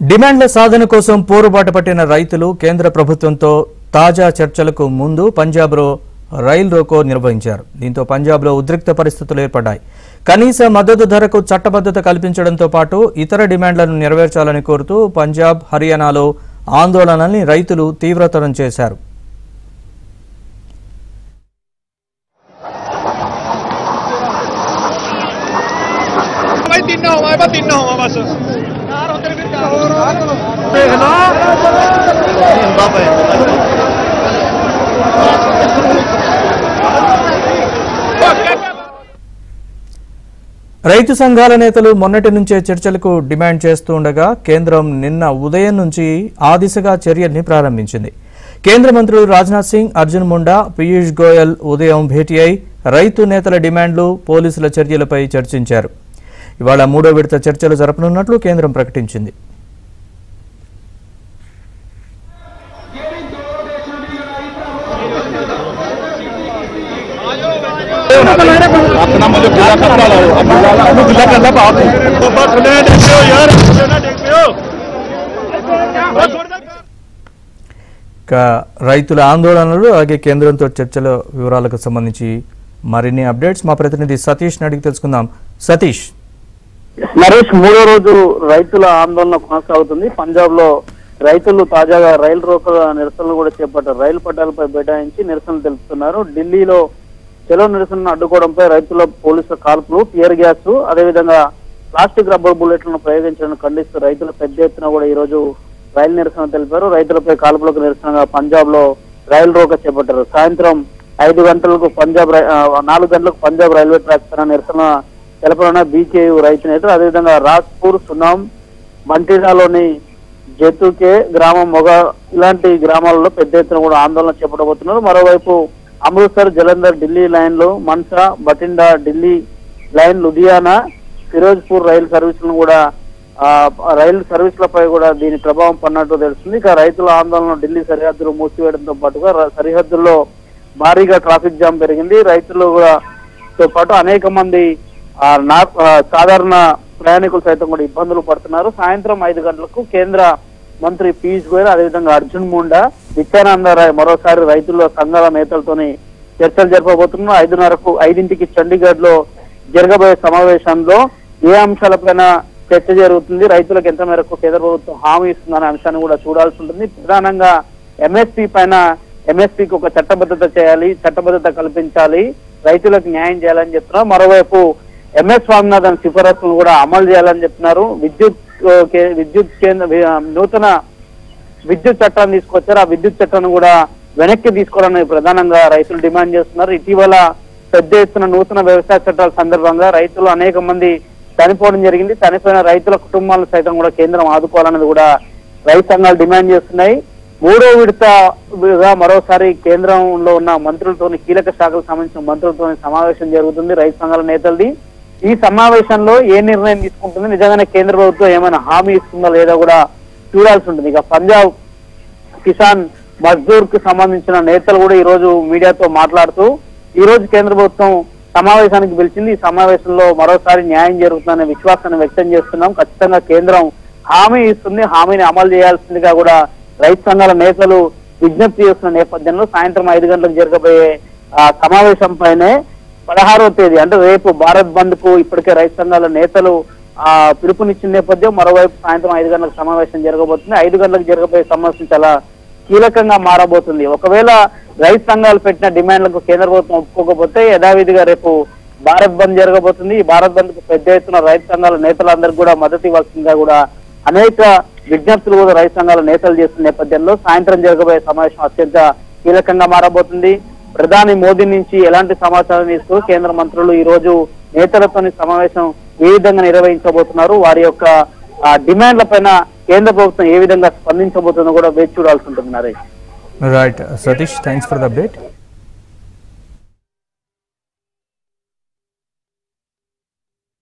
డిమాండ్ల సాధన కోసం పోరుబాట పట్టిన రైతులు కేంద్ర ప్రభుత్వంతో తాజా చర్చలకు ముందు పంజాబ్లో రైల్ రోకో నిర్వహించారు దీంతో పంజాబ్లో ఉద్రిక్త పరిస్థితులు ఏర్పడ్డాయి కనీస మద్దతు ధరకు చట్టబద్ధత కల్పించడంతో పాటు ఇతర డిమాండ్లను నెరవేర్చాలని కోరుతూ పంజాబ్ హర్యానాలో ఆందోళనల్ని రైతులు తీవ్రతరం చేశారు ਭਾਈ ਤਿੰਨ ਹੋਵਾ ਬਸ ਤਿੰਨ ਹੋਵਾ ਬਸ ਯਾਰ ਉਧਰ ਵੀ ਦੇਖ ਲਾ ਹੁੰਦਾ ਪਏ రైతు సంఘాల నేతలు మొన్నటి నుంచే చర్చలకు డిమాండ్ చేస్తూ ఉండగా కేంద్రం నిన్న ఉదయం నుంచి ఆ దిశగా చర్యల్ని ప్రారంభించింది కేంద్ర మంత్రులు రాజ్నాథ్ సింగ్ అర్జున్ ముండా పీయూష్ గోయల్ ఉదయం భేటీ అయి రైతు నేతల డిమాండ్లు పోలీసుల చర్యలపై చర్చించారు ఇవాళ మూడో విడత చర్చలు జరపనున్నట్లు కేంద్రం ప్రకటించింది अपना मुझे पूरा करना लो अपना पूरा करना बाप तो बस ले देखो यार ना देखो बस छोड़ दे ఇక రైతుల ఆందోళనలు అలాగే కేంద్రంతో చర్చల వివరాలకు సంబంధించి మరిన్ని అప్డేట్స్ మా ప్రతినిధి సతీష్ అడిగి తెలుసుకుందాం సతీష్ నరేష్ మూడో రోజు రైతుల ఆందోళన కొనసాగుతుంది పంజాబ్ లో రైతులు తాజాగా రైలు రోకల నిరసనలు కూడా చేపట్టారు రైలు పట్టాలపై బైఠాయించి నిరసనలు తెలుపుతున్నారు ఢిల్లీలో చెలో నిరసనను అడ్డుకోవడంపై రైతుల పోలీసుల కాల్పులు టియర్ గ్యాస్ అదేవిధంగా ప్లాస్టిక్ రబ్బర్ బుల్లెట్లను ప్రయోగించడం ఖండిస్తూ రైతులు పెద్ద ఎత్తున కూడా ఈ రోజు రైలు నిరసన తెలిపారు రైతులపై కాల్పులకు నిరసనగా పంజాబ్ లో రైలు రోక చేపట్టారు సాయంత్రం ఐదు గంటలకు పంజాబ్ రై- ఆ, నాలుగు గంటలకు పంజాబ్ రైల్వే ట్రాక్ పైన నిరసన తెలపనున్న బీకేయు రైతు నేతలు అదేవిధంగా రాజ్పూర్ సునాం మంటిడాలోని జతుకే గ్రామం మొగ ఇలాంటి గ్రామాలలో పెద్ద ఎత్తున కూడా ఆందోళన చేపట్టబోతున్నారు మరోవైపు అమృత్సర్ జలంధర్ ఢిల్లీ లైన్లు మన్సా బటిండా ఢిల్లీ లైన్ లుధియానా ఫిరోజ్పూర్ రైలు సర్వీసులను కూడా ఆ, రైలు సర్వీసులపై కూడా దీని ప్రభావం పడినట్టు తెలుస్తుంది ఇక రైతుల ఆందోళన ఢిల్లీ సరిహద్దులు మూసివేయడంతో పాటుగా ర- సరిహద్దుల్లో భారీగా ట్రాఫిక్ జామ్ పెరిగింది రైతులు కూడా తో పాటు అనేక మంది ఆ, నా- ఆ, సాధారణ ప్రయాణికులు సైతం కూడా ఇబ్బందులు పడుతున్నారు సాయంత్రం ఐదు గంటలకు కేంద్ర మంత్రి పీయూష్ గోయల్ అదేవిధంగా అర్జున్ ముండా నిత్యానంద రాయ్ మరోసారి రైతుల సంఘాల నేతలతోని చర్చలు జరపబోతున్నారు ఐదున్నరకు ఐదింటికి చండీగఢ్ లో జరగబోయే సమావేశంలో ఏ అంశాలపైన చర్చ జరుగుతుంది రైతులకు ఎంత మేరకు కేంద్ర ప్రభుత్వం హామీ ఇస్తుందనే అంశాన్ని కూడా చూడాల్సి ఉంటుంది ప్రధానంగా ఎంఎస్పీ పైన ఎంఎస్పీకి ఒక చట్టబద్ధత చేయాలి చట్టబద్ధత కల్పించాలి రైతులకు న్యాయం చేయాలని చెప్తున్నారు మరోవైపు ఎంఎస్ స్వామినాథన్ సిఫారసులను కూడా అమలు చేయాలని చెప్తున్నారు విద్యుత్ ఆ, కే- విద్యుత్ కేంద్ర వి- ఆ, నూతన విద్యుత్ చట్టాన్ని తీసుకొచ్చారు ఆ విద్యుత్ చట్టాన్ని కూడా వెనక్కి తీసుకోవాలని ప్రధానంగా రైతులు డిమాండ్ చేస్తున్నారు ఇటీవల పెద్ద ఎత్తున నూతన వ్యవసాయ చట్టాల సందర్భంగా రైతులు అనేక మంది చనిపోవడం జరిగింది చనిపోయిన రైతుల కుటుంబాలను సైతం కూడా కేంద్రం ఆదుకోవాలన్నది కూడా రైతు సంఘాలు డిమాండ్ చేస్తున్నాయి మూడో విడతగా మరోసారి కేంద్రంలో ఉన్న మంత్రులతోని కీలక శాఖలకు సంబంధించిన మంత్రులతో సమావేశం జరుగుతుంది రైతు సంఘాల నేతలది ఈ సమావేశంలో ఏ నిర్ణయం తీసుకుంటుంది నిజంగానే కేంద్ర ప్రభుత్వం ఏమైనా హామీ ఇస్తుందో లేదో కూడా చూడాల్సి ఉంటుంది ఇక పంజాబ్ కిసాన్ మజ్దూర్ కు సంబంధించిన నేతలు కూడా ఈ రోజు మీడియాతో మాట్లాడుతూ ఈ రోజు కేంద్ర ప్రభుత్వం సమావేశానికి పిలిచింది ఈ సమావేశంలో మరోసారి న్యాయం జరుగుతుందనే విశ్వాసాన్ని వ్యక్తం చేస్తున్నాం ఖచ్చితంగా కేంద్రం హామీ ఇస్తుంది హామీని అమలు చేయాల్సిందిగా కూడా రైతు సంఘాల నేతలు విజ్ఞప్తి చేస్తున్న నేపథ్యంలో సాయంత్రం ఐదు గంటలకు జరగబోయే ఆ, సమావేశం పైనే పదహారో తేదీ అంటే రేపు భారత్ బంద్ కు ఇప్పటికే రైతు సంఘాల నేతలు ఆ పిలుపునిచ్చిన నేపథ్యం మరోవైపు సాయంత్రం ఐదు గంటలకు సమావేశం జరగబోతుంది ఐదు గంటలకు జరగబోయే సమావేశం చాలా కీలకంగా మారబోతుంది ఒకవేళ రైతు సంఘాలు పెట్టిన డిమాండ్లకు కేంద్ర ప్రభుత్వం ఒప్పుకోకపోతే యథావిధిగా రేపు భారత్ బంద్ జరగబోతుంది ఈ భారత్ బంద్ కు పెద్ద ఎత్తున రైతు సంఘాల నేతలందరికీ కూడా మద్దతు ఇవ్వాల్సిందిగా కూడా అనేక విజ్ఞప్తులు కూడా రైతు సంఘాల నేతలు చేస్తున్న నేపథ్యంలో సాయంత్రం జరగబోయే సమావేశం అత్యంత కీలకంగా మారబోతుంది ప్రధాని మోదీ నుంచి ఎలాంటి సమాచారం ఇస్తూ కేంద్ర మంత్రులు ఈ రోజు నేతలతోని సమావేశం ఏ విధంగా నిర్వహించబోతున్నారు వారి యొక్క ఆ, డిమాండ్ల పైన కేంద్ర ప్రభుత్వం ఏ విధంగా స్పందించబోతుందో కూడా వేచి చూడాల్సి ఉంటుంది Naresh right Satish thanks for the update